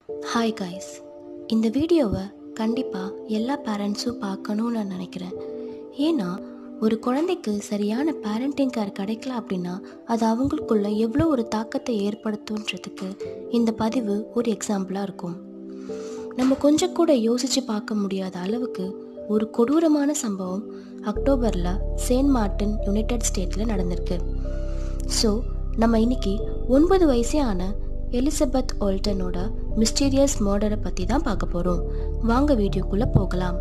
hi guys இந்த வீடியோவை கண்டிப்பாக எல்லா பேரண்ட்ஸும் பார்க்கணும்னு நான் நினைக்கிறேன் ஏன்னா ஒரு குழந்தைக்கு சரியான பேரண்டிங் கேர் கிடைக்கல அப்படின்னா அது அவங்களுக்குள்ள எவ்வளோ ஒரு தாக்கத்தை ஏற்படுத்துன்றதுக்கு இந்த பதிவு ஒரு எக்ஸாம்பிளாக இருக்கும் நம்ம கொஞ்சம் கூட யோசித்து பார்க்க முடியாத அளவுக்கு ஒரு கொடூரமான சம்பவம் அக்டோபரில் செயின்ட் மார்ட்டின் யுனைடெட் ஸ்டேட்டில் நடந்திருக்கு ஸோ நம்ம இன்னைக்கு ஒன்பது வயசே ஆன எலிசபெத் ஓல்டனோட மிஸ்டீரியஸ் மர்டரை பற்றி தான் பார்க்க போகிறோம் வாங்க வீடியோக்குள்ளே போகலாம்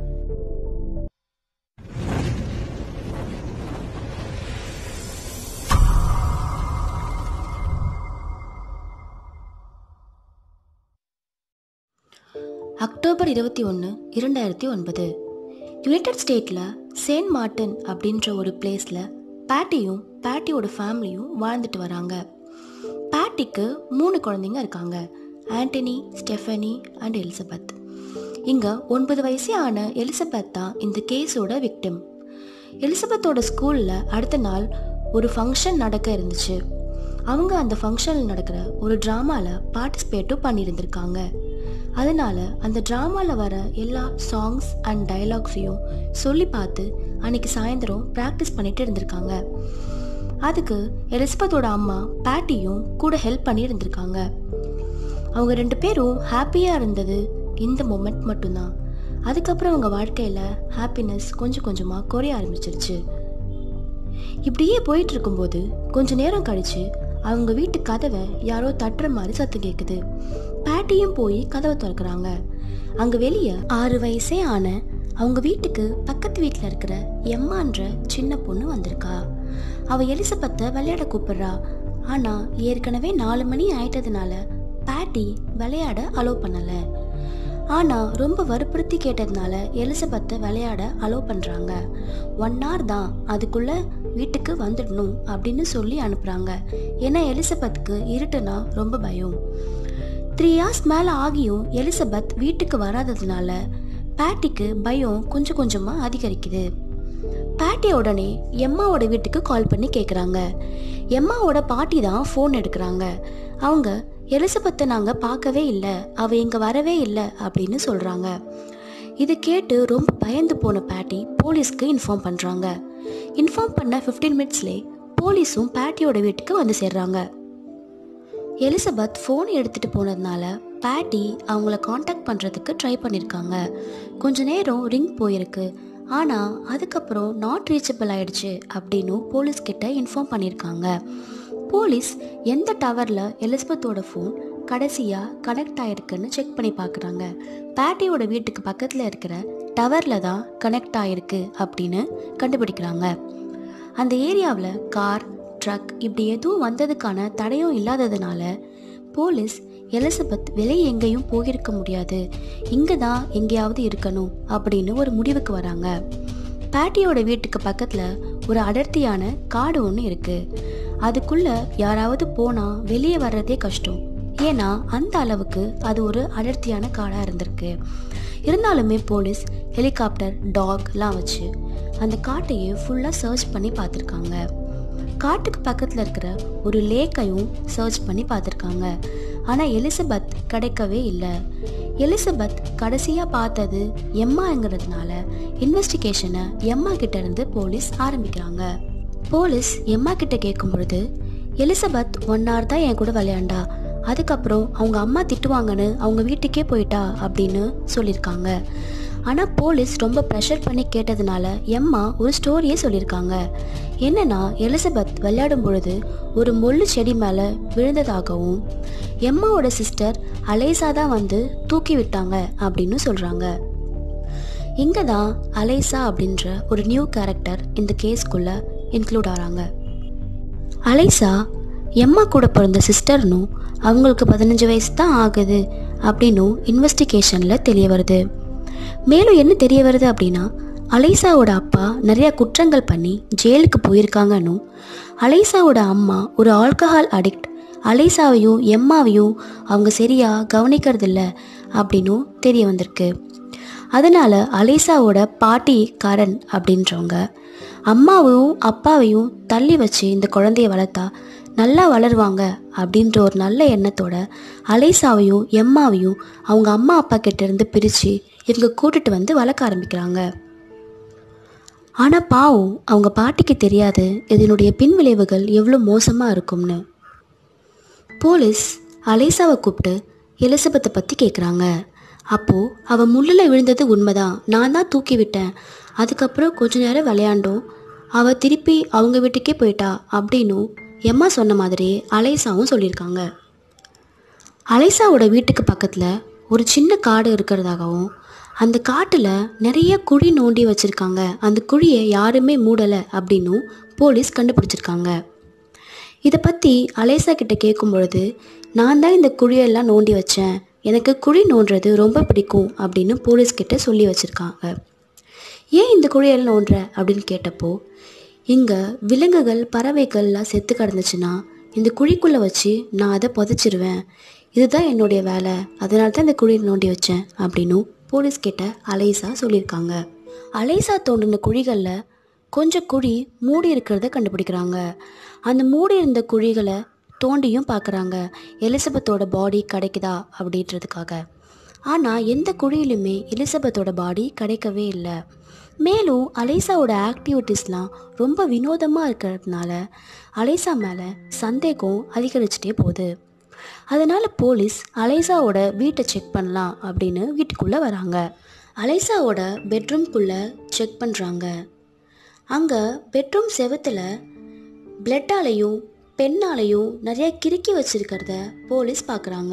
அக்டோபர் இருபத்தி ஒன்று இரண்டாயிரத்தி ஒன்பது யுனைடெட் ஸ்டேட்டில் செயின்ட் மார்ட்டின் அப்படின்ற ஒரு பிளேஸில் பேட்டியும் பேட்டியோட ஃபேமிலியும் வாழ்ந்துட்டு வராங்க பேட்டிக்கு மூணு குழந்தைங்க இருக்காங்க ஆண்டனி ஸ்டெஃபனி அண்ட் எலிசபெத் இங்கே ஒன்பது வயசே ஆன எலிசபெத் தான் இந்த கேஸோட விக்டிம் எலிசபெத்தோட ஸ்கூலில் அடுத்த நாள் ஒரு ஃபங்க்ஷன் நடக்க இருந்துச்சு அவங்க அந்த ஃபங்க்ஷனில் நடக்கிற ஒரு ட்ராமாவில் பார்ட்டிசிபேட்டும் பண்ணியிருந்திருக்காங்க அதனால அந்த ட்ராமாவில் வர எல்லா சாங்ஸ் அண்ட் டைலாக்ஸையும் சொல்லி பார்த்து அன்னைக்கு சாயந்தரம் ப்ராக்டிஸ் பண்ணிட்டு இருந்திருக்காங்க அதுக்கு எலிசபெத்தோட அம்மா பேட்டியும் கூட ஹெல்ப் பண்ணி இருந்திருக்காங்க அவங்க ரெண்டு பேரும் ஹாப்பியாக இருந்தது இந்த மொமெண்ட் மட்டும்தான் அதுக்கப்புறம் அவங்க வாழ்க்கையில் ஹாப்பினஸ் கொஞ்சம் கொஞ்சமாக குறைய ஆரம்பிச்சிருச்சு இப்படியே போயிட்டு இருக்கும்போது கொஞ்ச நேரம் கழிச்சு அவங்க வீட்டு கதவை யாரோ தட்டுற மாதிரி சத்தம் கேட்குது பேட்டியும் போய் கதவை திறக்கிறாங்க அங்கே வெளியே ஆறு வயசே ஆன அவங்க வீட்டுக்கு பக்கத்து வீட்டில் இருக்கிற எம்மான்ற சின்ன பொண்ணு வந்திருக்கா அவ எலிசபெத்தை விளையாட கூப்பிடுறா ஆனா ஏற்கனவே நாலு மணி ஆயிட்டதுனால பேட்டி விளையாட அலோவ் பண்ணல ஆனா ரொம்ப வற்புறுத்தி கேட்டதுனால எலிசபெத்தை விளையாட அலோவ் பண்றாங்க ஒன் hour தான் அதுக்குள்ள வீட்டுக்கு வந்துடணும் அப்படின்னு சொல்லி அனுப்புறாங்க ஏன்னா எலிசபெத்துக்கு இருட்டுனா ரொம்ப பயம் த்ரீ ஹார்ஸ் மேலே ஆகியும் எலிசபெத் வீட்டுக்கு வராததுனால பேட்டிக்கு பயம் கொஞ்சம் கொஞ்சமாக அதிகரிக்குது பேட்டி உடனே எம்மாவோட வீட்டுக்கு கால் பண்ணி கேட்குறாங்க எம்மாவோட பாட்டி தான் ஃபோன் எடுக்கிறாங்க அவங்க எலிசபெத்தை நாங்கள் பார்க்கவே இல்லை அவள் இங்கே வரவே இல்லை அப்படின்னு சொல்கிறாங்க இது கேட்டு ரொம்ப பயந்து போன பேட்டி போலீஸ்க்கு இன்ஃபார்ம் பண்ணுறாங்க இன்ஃபார்ம் பண்ண ஃபிஃப்டீன் மினிட்ஸ்லேயே போலீஸும் பேட்டியோட வீட்டுக்கு வந்து சேர்றாங்க எலிசபெத் ஃபோன் எடுத்துகிட்டு போனதுனால பேட்டி அவங்கள காண்டாக்ட் பண்ணுறதுக்கு ட்ரை பண்ணியிருக்காங்க கொஞ்ச நேரம் ரிங் போயிருக்கு ஆனால் அதுக்கப்புறம் நாட் ரீச்சபிள் ஆயிடுச்சு அப்படின்னு போலீஸ் கிட்ட இன்ஃபார்ம் பண்ணியிருக்காங்க போலீஸ் எந்த டவரில் எலிசபெத்தோட ஃபோன் கடைசியாக கனெக்ட் ஆயிருக்குன்னு செக் பண்ணி பார்க்குறாங்க பேட்டியோட வீட்டுக்கு பக்கத்தில் இருக்கிற டவரில் தான் கனெக்ட் ஆயிருக்கு அப்படின்னு கண்டுபிடிக்கிறாங்க அந்த ஏரியாவில் கார் ட்ரக் இப்படி எதுவும் வந்ததுக்கான தடையும் இல்லாததுனால போலீஸ் எலிசபெத் வெளியே எங்கேயும் போயிருக்க முடியாது இங்கே தான் எங்கேயாவது இருக்கணும் அப்படின்னு ஒரு முடிவுக்கு வராங்க பேட்டியோட வீட்டுக்கு பக்கத்தில் ஒரு அடர்த்தியான காடு ஒன்று இருக்குது அதுக்குள்ளே யாராவது போனால் வெளியே வர்றதே கஷ்டம் ஏன்னா அந்த அளவுக்கு அது ஒரு அடர்த்தியான காடாக இருந்திருக்கு இருந்தாலுமே போலீஸ் ஹெலிகாப்டர் டாக்லாம் வச்சு அந்த காட்டையே ஃபுல்லாக சர்ச் பண்ணி பார்த்துருக்காங்க காட்டுக்கு பக்கத்தில் இருக்கிற ஒரு லேக்கையும் சர்ச் பண்ணி பார்த்துருக்காங்க ஆனால் எலிசபெத் கிடைக்கவே இல்லை எலிசபெத் கடைசியாக பார்த்தது எம்மாங்கிறதுனால இன்வெஸ்டிகேஷனை எம்மா கிட்ட இருந்து போலீஸ் ஆரம்பிக்கிறாங்க போலீஸ் எம்மா கிட்ட கேட்கும் பொழுது எலிசபெத் ஒன் ஹவர் தான் என் கூட விளையாண்டா அதுக்கப்புறம் அவங்க அம்மா திட்டுவாங்கன்னு அவங்க வீட்டுக்கே போயிட்டா அப்படின்னு சொல்லியிருக்காங்க ஆனால் போலீஸ் ரொம்ப ப்ரெஷர் பண்ணி கேட்டதுனால எம்மா ஒரு ஸ்டோரியே சொல்லியிருக்காங்க என்னன்னா எலிசபெத் விளையாடும் பொழுது ஒரு முள்ளு செடி மேலே விழுந்ததாகவும் எம்மாவோட சிஸ்டர் அலைசா தான் வந்து தூக்கி விட்டாங்க அப்படின்னு சொல்கிறாங்க இங்கே தான் அலைசா அப்படின்ற ஒரு நியூ கேரக்டர் இந்த கேஸ்க்குள்ளே இன்க்ளூட் ஆகிறாங்க அலைசா எம்மா கூட பிறந்த சிஸ்டர்னும் அவங்களுக்கு பதினஞ்சு வயசு தான் ஆகுது அப்படின்னும் இன்வெஸ்டிகேஷனில் தெரிய வருது மேலும் என்ன தெரிய வருது அப்படின்னா அலைசாவோட அப்பா நிறைய குற்றங்கள் பண்ணி ஜெயிலுக்கு போயிருக்காங்கன்னும் அலைசாவோட அம்மா ஒரு ஆல்கஹால் அடிக்ட் அலைசாவையும் எம்மாவையும் அவங்க சரியா கவனிக்கிறதில்ல அப்படின்னும் தெரிய வந்திருக்கு அதனால அலைசாவோட பாட்டி கரண் அப்படின்றவங்க அம்மாவையும் அப்பாவையும் தள்ளி வச்சு இந்த குழந்தைய வளர்த்தா நல்லா வளருவாங்க அப்படின்ற ஒரு நல்ல எண்ணத்தோட அலைசாவையும் எம்மாவையும் அவங்க அம்மா அப்பா கிட்ட இருந்து பிரித்து இவங்க கூட்டிட்டு வந்து வளர்க்க ஆரம்பிக்கிறாங்க ஆனால் பாவம் அவங்க பாட்டிக்கு தெரியாது இதனுடைய பின் விளைவுகள் எவ்வளோ மோசமாக இருக்கும்னு போலீஸ் அலைசாவை கூப்பிட்டு எலிசபெத்தை பற்றி கேட்குறாங்க அப்போது அவள் முள்ளில் விழுந்தது உண்மைதான் நான் தான் தூக்கி விட்டேன் அதுக்கப்புறம் கொஞ்ச நேரம் விளையாண்டோம் அவள் திருப்பி அவங்க வீட்டுக்கே போயிட்டா அப்படின்னும் எம்மா சொன்ன மாதிரியே அலைசாவும் சொல்லியிருக்காங்க அலைசாவோட வீட்டுக்கு பக்கத்தில் ஒரு சின்ன காடு இருக்கிறதாகவும் அந்த காட்டில் நிறைய குழி நோண்டி வச்சுருக்காங்க அந்த குழியை யாருமே மூடலை அப்படின்னும் போலீஸ் கண்டுபிடிச்சிருக்காங்க இதை பற்றி அலேசா கிட்ட கேட்கும் பொழுது நான் தான் இந்த குழியெல்லாம் நோண்டி வச்சேன் எனக்கு குழி நோண்டுறது ரொம்ப பிடிக்கும் அப்படின்னு போலீஸ் கிட்ட சொல்லி வச்சுருக்காங்க ஏன் இந்த குழியெல்லாம் நோண்டுற அப்படின்னு கேட்டப்போ இங்கே விலங்குகள் பறவைகள்லாம் செத்து கிடந்துச்சுன்னா இந்த குழிக்குள்ளே வச்சு நான் அதை புதைச்சிருவேன் இதுதான் என்னுடைய வேலை அதனால தான் இந்த குழியை நோண்டி வச்சேன் அப்படின்னும் போலீஸ் கிட்ட அலைசா சொல்லியிருக்காங்க அலைசா தோண்டின குழிகளில் கொஞ்சம் குழி மூடி இருக்கிறத கண்டுபிடிக்கிறாங்க அந்த மூடி இருந்த குழிகளை தோண்டியும் பார்க்குறாங்க எலிசபெத்தோட பாடி கிடைக்குதா அப்படின்றதுக்காக ஆனால் எந்த குழியிலுமே எலிசபெத்தோட பாடி கிடைக்கவே இல்லை மேலும் அலைசாவோட ஆக்டிவிட்டீஸ்லாம் ரொம்ப வினோதமாக இருக்கிறதுனால அலைசா மேலே சந்தேகம் அதிகரிச்சுட்டே போகுது அதனால் போலீஸ் அலைசாவோட வீட்டை செக் பண்ணலாம் அப்படின்னு வீட்டுக்குள்ளே வராங்க அலைசாவோட பெட்ரூம்குள்ளே செக் பண்ணுறாங்க அங்கே பெட்ரூம் செவத்தில் பிளட்டாலையும் பெண்ணாலையும் நிறைய கிறுக்கி வச்சிருக்கிறத போலீஸ் பார்க்குறாங்க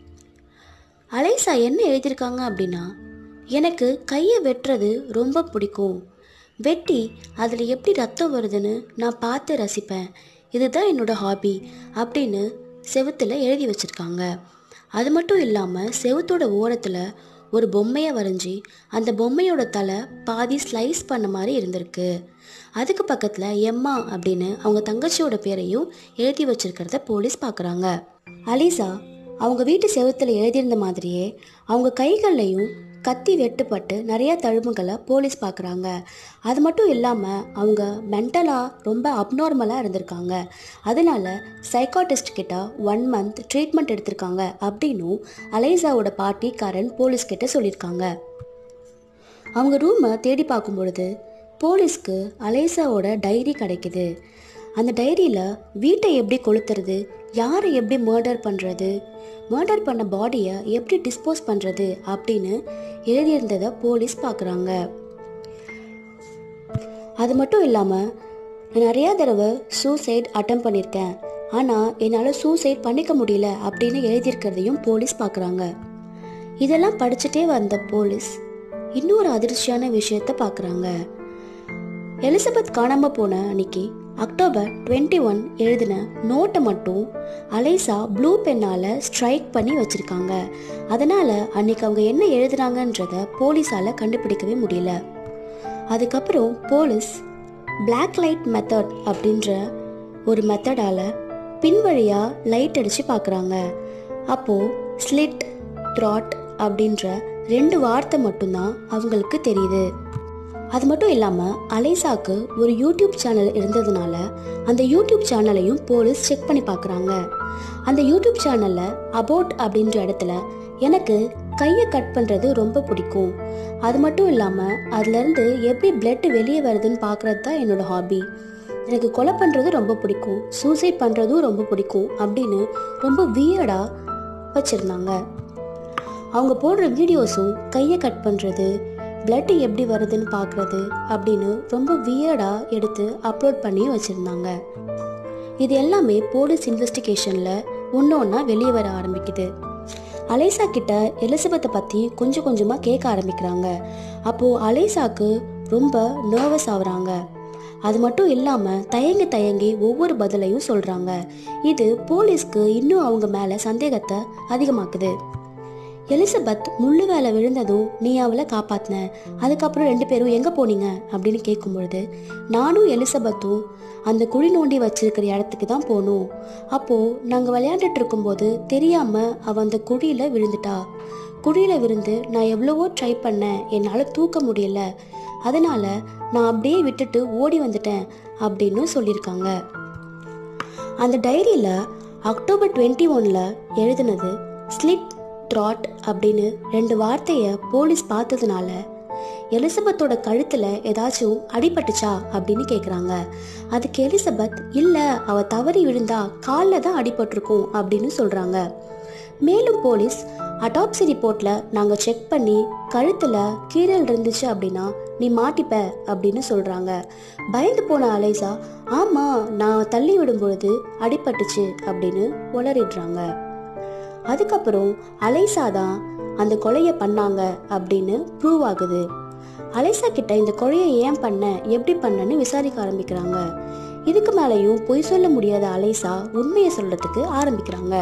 அலைசா என்ன எழுதியிருக்காங்க அப்படின்னா எனக்கு கையை வெட்டுறது ரொம்ப பிடிக்கும் வெட்டி அதில் எப்படி ரத்தம் வருதுன்னு நான் பார்த்து ரசிப்பேன் இதுதான் என்னோட ஹாபி அப்படின்னு செவுத்தில் எழுதி வச்சுருக்காங்க அது மட்டும் இல்லாமல் செவுத்தோட ஓரத்தில் ஒரு பொம்மையை வரைஞ்சி அந்த பொம்மையோட தலை பாதி ஸ்லைஸ் பண்ண மாதிரி இருந்திருக்கு அதுக்கு பக்கத்தில் எம்மா அப்படின்னு அவங்க தங்கச்சியோட பேரையும் எழுதி வச்சிருக்கிறத போலீஸ் பார்க்குறாங்க அலிசா அவங்க வீட்டு செவுத்தில் எழுதியிருந்த மாதிரியே அவங்க கைகள்லையும் கத்தி வெட்டுப்பட்டு நிறைய தழும்புகளை போலீஸ் பார்க்குறாங்க அது மட்டும் இல்லாமல் அவங்க மென்டலாக ரொம்ப அப்நார்மலாக இருந்திருக்காங்க அதனால சைக்காட்டிஸ்ட் கிட்ட ஒன் மந்த் ட்ரீட்மெண்ட் எடுத்திருக்காங்க அப்படின்னும் அலைசாவோட பாட்டி கரண் போலீஸ் கிட்ட சொல்லியிருக்காங்க அவங்க ரூமை தேடி பார்க்கும் பொழுது போலீஸ்க்கு அலேசாவோட டைரி கிடைக்குது அந்த டைரியில் வீட்டை எப்படி கொளுத்துறது யாரை எப்படி மர்டர் பண்ணுறது மர்டர் பண்ண பாடியை எப்படி டிஸ்போஸ் பண்ணுறது அப்படின்னு எழுதியிருந்ததை போலீஸ் பார்க்குறாங்க அது மட்டும் இல்லாமல் நான் நிறையா தடவை சூசைட் அட்டம் பண்ணியிருக்கேன் ஆனால் என்னால் சூசைட் பண்ணிக்க முடியல அப்படின்னு எழுதியிருக்கிறதையும் போலீஸ் பார்க்குறாங்க இதெல்லாம் படிச்சுட்டே வந்த போலீஸ் இன்னொரு அதிர்ச்சியான விஷயத்த பார்க்குறாங்க எலிசபெத் காணாமல் போன அன்னைக்கு அக்டோபர் டுவெண்ட்டி ஒன் எழுதின நோட்டை மட்டும் அலைசா ப்ளூ பென்னால் ஸ்ட்ரைக் பண்ணி வச்சுருக்காங்க அதனால் அன்னைக்கு அவங்க என்ன எழுதுனாங்கன்றத போலீஸால் கண்டுபிடிக்கவே முடியல அதுக்கப்புறம் போலீஸ் பிளாக் லைட் மெத்தட் அப்படின்ற ஒரு மெத்தடால் பின்வழியாக லைட் அடித்து பார்க்குறாங்க அப்போது ஸ்லிட் த்ராட் அப்படின்ற ரெண்டு வார்த்தை மட்டும்தான் அவங்களுக்கு தெரியுது அது மட்டும் இல்லாமல் அலைசாக்கு ஒரு யூடியூப் சேனல் இருந்ததுனால அந்த யூடியூப் சேனலையும் போலீஸ் செக் பண்ணி பார்க்குறாங்க அந்த யூடியூப் சேனலில் அபவுட் அப்படின்ற இடத்துல எனக்கு கையை கட் பண்ணுறது ரொம்ப பிடிக்கும் அது மட்டும் இல்லாமல் அதுலேருந்து எப்படி பிளட் வெளியே வருதுன்னு பார்க்குறது தான் என்னோட ஹாபி எனக்கு கொலை பண்ணுறது ரொம்ப பிடிக்கும் சூசைட் பண்ணுறதும் ரொம்ப பிடிக்கும் அப்படின்னு ரொம்ப வியர்டாக வச்சுருந்தாங்க அவங்க போடுற வீடியோஸும் கையை கட் பண்ணுறது பிளட் எப்படி வருதுன்னு பார்க்குறது அப்படின்னு ரொம்ப வியர்டாக எடுத்து அப்லோட் பண்ணி வச்சுருந்தாங்க இது எல்லாமே போலீஸ் இன்வெஸ்டிகேஷனில் ஒன்று ஒன்றா வெளியே வர ஆரம்பிக்குது அலைசா கிட்ட எலிசபெத்தை பற்றி கொஞ்சம் கொஞ்சமாக கேட்க ஆரம்பிக்கிறாங்க அப்போது அலைசாக்கு ரொம்ப நர்வஸ் ஆகுறாங்க அது மட்டும் இல்லாமல் தயங்கி தயங்கி ஒவ்வொரு பதிலையும் சொல்கிறாங்க இது போலீஸ்க்கு இன்னும் அவங்க மேலே சந்தேகத்தை அதிகமாக்குது எலிசபெத் முள்ளு வேலை விழுந்ததும் நீ அவளை காப்பாத்தின அதுக்கப்புறம் ரெண்டு பேரும் எங்கே போனீங்க அப்படின்னு கேட்கும்பொழுது நானும் எலிசபெத்தும் அந்த குழி நோண்டி வச்சிருக்கிற இடத்துக்கு தான் போனோம் அப்போது நாங்கள் விளையாண்டுட்டு இருக்கும்போது தெரியாமல் அவள் அந்த குழியில் விழுந்துட்டா குழியில் விழுந்து நான் எவ்வளவோ ட்ரை பண்ணேன் என்னால் தூக்க முடியல அதனால் நான் அப்படியே விட்டுட்டு ஓடி வந்துட்டேன் அப்படின்னு சொல்லியிருக்காங்க அந்த டைரியில் அக்டோபர் டுவெண்ட்டி ஒனில் எழுதுனது ஸ்லிப் த்ராட் அப்படின்னு ரெண்டு வார்த்தையை போலீஸ் பார்த்ததுனால எலிசபெத்தோட கழுத்தில் ஏதாச்சும் அடிபட்டுச்சா அப்படின்னு கேட்குறாங்க அதுக்கு எலிசபெத் இல்லை அவ தவறி விழுந்தா காலில் தான் அடிபட்டிருக்கும் அப்படின்னு சொல்கிறாங்க மேலும் போலீஸ் அட்டாப்சி ரிப்போர்ட்டில் நாங்கள் செக் பண்ணி கழுத்தில் கீரல் இருந்துச்சு அப்படின்னா நீ மாட்டிப்ப அப்படின்னு சொல்கிறாங்க பயந்து போன அலைசா ஆமாம் நான் தள்ளி விடும் பொழுது அடிபட்டுச்சு அப்படின்னு உளறிடுறாங்க அதுக்கப்புறம் அலைசா தான் அந்த கொலையை பண்ணாங்க அப்படின்னு ப்ரூவ் ஆகுது அலைசா கிட்ட இந்த கொலையை ஏன் பண்ண எப்படி பண்ணன்னு விசாரிக்க ஆரம்பிக்கிறாங்க இதுக்கு மேலேயும் பொய் சொல்ல முடியாத அலைசா உண்மையை சொல்றதுக்கு ஆரம்பிக்கிறாங்க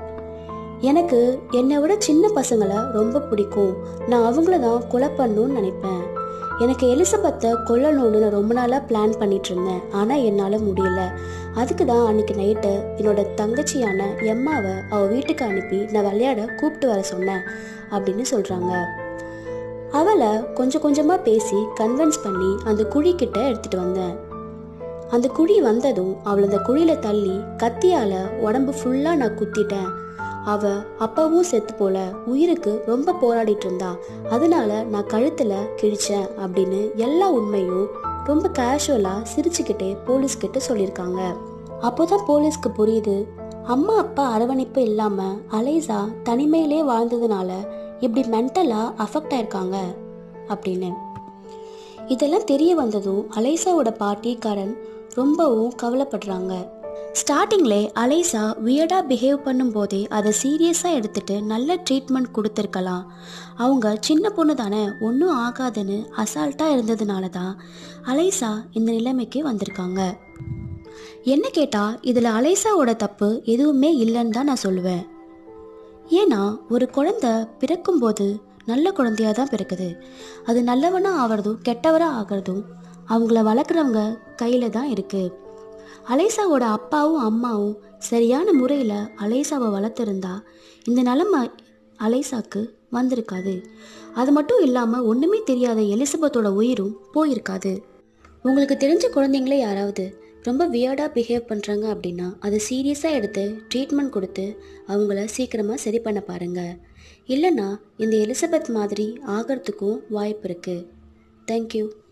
எனக்கு என்னை விட சின்ன பசங்களை ரொம்ப பிடிக்கும் நான் அவங்கள தான் கொலை பண்ணணும்னு நினைப்பேன் எனக்கு எலிசபெத்தை கொல்லணும்னு நான் ரொம்ப நாளாக பிளான் பண்ணிட்டு இருந்தேன் ஆனால் என்னால் முடியல அதுக்கு தான் அன்னைக்கு நைட்டு என்னோட தங்கச்சியான எம்மாவை அவள் வீட்டுக்கு அனுப்பி நான் விளையாட கூப்பிட்டு வர சொன்னேன் அப்படின்னு சொல்கிறாங்க அவளை கொஞ்சம் கொஞ்சமாக பேசி கன்வின்ஸ் பண்ணி அந்த குழிக்கிட்ட எடுத்துகிட்டு வந்தேன் அந்த குழி வந்ததும் அவளை அந்த குழியில் தள்ளி கத்தியால் உடம்பு ஃபுல்லாக நான் குத்திட்டேன் அவ அப்பவும் செத்து போல உயிருக்கு ரொம்ப போராடிட்டு இருந்தா அதனால நான் கழுத்துல கிழிச்சேன் அப்படின்னு எல்லா உண்மையும் ரொம்ப கேஷுவலா சிரிச்சுக்கிட்டே போலீஸ்கிட்ட சொல்லியிருக்காங்க அப்போதான் போலீஸ்க்கு புரியுது அம்மா அப்பா அரவணைப்பு இல்லாம அலைசா தனிமையிலே வாழ்ந்ததுனால இப்படி மென்டலா அஃபெக்ட் ஆயிருக்காங்க அப்படின்னு இதெல்லாம் தெரிய வந்ததும் அலைசாவோட பாட்டி கரண் ரொம்பவும் கவலைப்படுறாங்க ஸ்டார்டிங்லே அலைசா வியர்டாக பிஹேவ் பண்ணும்போதே அதை சீரியஸாக எடுத்துட்டு நல்ல ட்ரீட்மெண்ட் கொடுத்துருக்கலாம் அவங்க சின்ன பொண்ணு தானே ஒன்றும் ஆகாதுன்னு அசால்ட்டாக இருந்ததுனால தான் அலைசா இந்த நிலைமைக்கு வந்திருக்காங்க என்ன கேட்டால் இதில் அலைசாவோட தப்பு எதுவுமே இல்லைன்னு தான் நான் சொல்லுவேன் ஏன்னா ஒரு குழந்தை பிறக்கும்போது நல்ல குழந்தையாக தான் பிறக்குது அது நல்லவனாக ஆகிறதும் கெட்டவராக ஆகிறதும் அவங்கள வளர்க்குறவங்க கையில் தான் இருக்குது அலைசாவோட அப்பாவும் அம்மாவும் சரியான முறையில் அலைசாவை வளர்த்துருந்தா இந்த நிலமை அலைசாக்கு வந்திருக்காது அது மட்டும் இல்லாமல் ஒன்றுமே தெரியாத எலிசபெத்தோட உயிரும் போயிருக்காது உங்களுக்கு தெரிஞ்ச குழந்தைங்களே யாராவது ரொம்ப வியர்டாக பிஹேவ் பண்ணுறாங்க அப்படின்னா அதை சீரியஸாக எடுத்து ட்ரீட்மெண்ட் கொடுத்து அவங்கள சீக்கிரமாக சரி பண்ண பாருங்கள் இல்லைன்னா இந்த எலிசபெத் மாதிரி ஆகிறதுக்கும் வாய்ப்பு இருக்குது தேங்க்யூ